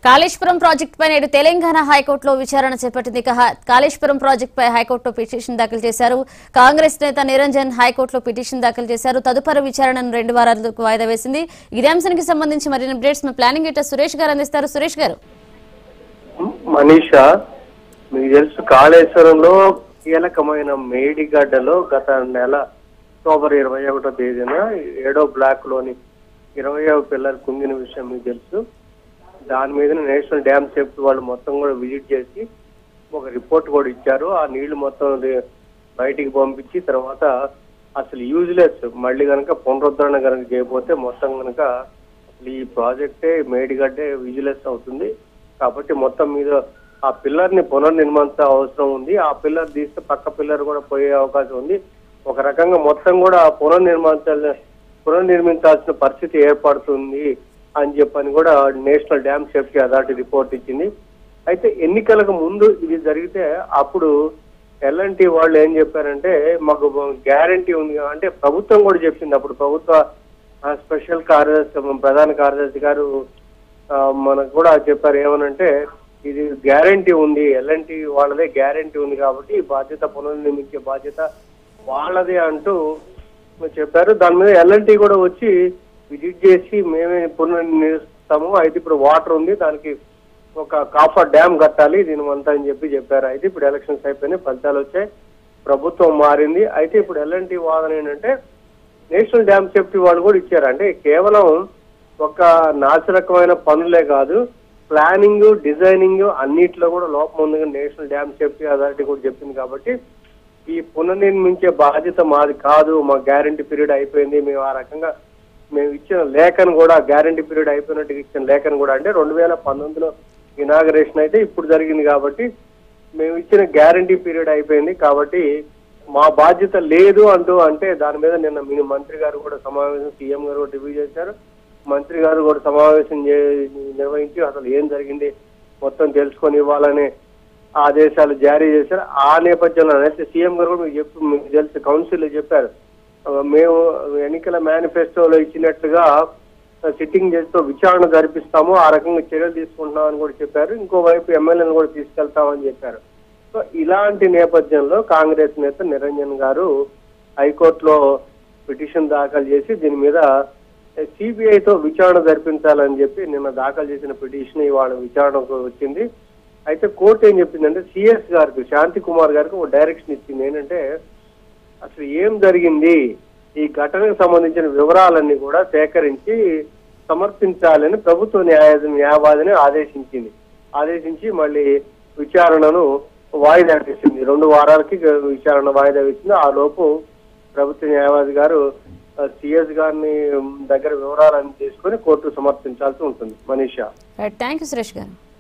Kaleshwaram project పై నేడు తెలంగాణ హైకోర్టులో విచారణ చేపట్టింది ఇక హ- కాళేశ్వరం ప్రాజెక్టు పై హైకోర్టులో పిటిషన్ దాఖలు చేశారు కాంగ్రెస్ నేత నిరంజన్ హైకోర్టులో పిటిషన్ దాఖలు చేశారు తదుపరి విచారణను రెండు వారాలకు వాయిదా వేసింది ఇదే అంశానికి సంబంధించి మరిన్ని అప్డేట్స్ మా ప్లానింగ్ ఎడిటర్ సురేష్ గారు అందిస్తారు సురేష్ గారు మనీషా మీకు తెలుసు కాళేశ్వరంలో కీలకమైన మేడిగడ్డలో గత నెల అక్టోబర్ ఇరవై ఒకటో తేదీన ఏడో బ్లాక్ లోని ఇరవయో పిల్లర్ కుంగిన విషయం మీకు తెలుసు దాని మీద నేషనల్ డ్యామ్ సేఫ్టీ వాళ్ళు మొత్తం కూడా విజిట్ చేసి ఒక రిపోర్ట్ కూడా ఇచ్చారు ఆ నీళ్లు మొత్తం అది బయటికి పంపించి తర్వాత అసలు యూజ్లెస్ మళ్ళీ కనుక పునరుద్ధరణ కనుక చేయకపోతే మొత్తం కనుక అసలు ఈ ప్రాజెక్టే మేడిగడ్డే విజిలెస్ అవుతుంది కాబట్టి మొత్తం మీద ఆ పిల్లర్ ని పునర్నిర్మించ అవసరం ఉంది ఆ పిల్లర్ తీస్తే పక్క పిల్లర్ కూడా పోయే అవకాశం ఉంది ఒక రకంగా మొత్తం కూడా పునర్నిర్మించాలి పునర్నిర్మించాల్సిన పరిస్థితి ఏర్పడుతుంది అని చెప్పని కూడా national dam safety authority report ఇచ్చింది అయితే ఎన్నికలకు ముందు ఇది జరిగితే అప్పుడు ఎల్ఎన్టీ వాళ్ళు ఏం చెప్పారంటే మాకు గ్యారంటీ ఉంది అంటే ప్రభుత్వం కూడా చెప్పింది అప్పుడు ప్రభుత్వ ఆ, స్పెషల్ కార్యదర్శి ప్రధాన కార్యదర్శి గారు ఆ, మనకు కూడా చెప్పారు ఏమనంటే ఇది గ్యారంటీ ఉంది ఎల్ఎన్టీ వాళ్ళదే గ్యారంటీ ఉంది కాబట్టి ఈ బాధ్యత పునర్నిర్మించే బాధ్యత వాళ్ళదే అంటూ చెప్పారు దాని మీద ఎల్ఎన్టీ కూడా వచ్చి విజిట్ చేసి మేమే పునర్నిర్మిస్తాము అయితే ఇప్పుడు వాటర్ ఉంది దానికి ఒక కాఫర్ డ్యామ్ కట్టాలి దీని అంతా అని చెప్పి చెప్పారు అయితే ఇప్పుడు ఎలక్షన్స్ అయిపోయినాయి ఫలితాలు వచ్చాయి ప్రభుత్వం మారింది అయితే ఇప్పుడు ఎల్ఎన్టీ వాదన ఏంటంటే నేషనల్ డ్యామ్ సేఫ్టీ వాళ్ళు కూడా ఇచ్చారు అంటే కేవలం ఒక నాసిరకమైన పనులే కాదు ప్లానింగ్ డిజైనింగ్ అన్నిట్లో కూడా లోపం ఉంది నేషనల్ డ్యామ్ సేఫ్టీ అథారిటీ కూడా చెప్పింది కాబట్టి ఈ పునర్నిర్మించే బాధ్యత మాది కాదు మా గ్యారంటీ పీరియడ్ అయిపోయింది మేము ఆ రకంగా మేము ఇచ్చిన లేఖను కూడా గ్యారంటీ పీరియడ్ అయిపోయినట్టు ఇచ్చిన లేఖను కూడా అంటే రెండు వేల పంతొమ్మిదిలో ఇనాగరేషన్ అయితే ఇప్పుడు జరిగింది కాబట్టి మేము ఇచ్చిన గ్యారంటీ పీరియడ్ అయిపోయింది కాబట్టి మా బాధ్యత లేదు అంటూ అంటే దాని మీద నిన్న మీ మంత్రి గారు కూడా సమావేశం సీఎం గారు కూడా రివ్యూ చేశారు మంత్రి గారు కూడా సమావేశం చే- నిర్వహించి అసలు ఏం జరిగింది మొత్తం తెలుసుకొని ఇవ్వాలనే ఆదేశాలు జారీ చేశారు ఆ నేపథ్యంలో అయితే సీఎం గారు కూడా మీకు చెప్పు మీకు తెలిసి కౌన్సిల్ చెప్పారు ఆ, మేము ఎన్నికల మేనిఫెస్టోలో ఇచ్చినట్లుగా సిట్టింగ్ చేస్తూ విచారణ జరిపిస్తాము ఆ రకంగా చర్యలు తీసుకుంటున్నామని కూడా చెప్పారు ఇంకోవైపు ఎమ్మెల్యేలను కూడా తీసుకెళ్తామని చెప్పారు సో ఇలాంటి నేపథ్యంలో కాంగ్రెస్ నేత నిరంజన్ గారు హైకోర్టులో పిటిషన్ దాఖలు చేసి దీని మీద సిబిఐతో విచారణ జరిపించాలని చెప్పి నిన్న దాఖలు చేసిన పిటిషన్ ఇవాళ విచారణకు వచ్చింది అయితే కోర్టు ఏం చెప్పిందంటే సిఎస్ గారికి శాంతి కుమార్ గారికి ఒక డైరెక్షన్ ఇచ్చింది ఏంటంటే అసలు ఏం జరిగింది ఈ ఘటనకు సంబంధించిన వివరాలన్నీ కూడా సేకరించి సమర్పించాలని ప్రభుత్వ న్యాయ న్యాయవాదిని ఆదేశించింది ఆదేశించి మళ్ళీ విచారణను వాయిదా వేసింది రెండు వారాలకి విచారణ వాయిదా వేసింది ఆ లోపు ప్రభుత్వ న్యాయవాది గారు సిఎస్ గారిని దగ్గర వివరాలన్నీ తీసుకొని కోర్టు సమర్పించాల్సి ఉంటుంది Manisha right thank you Suresh గారు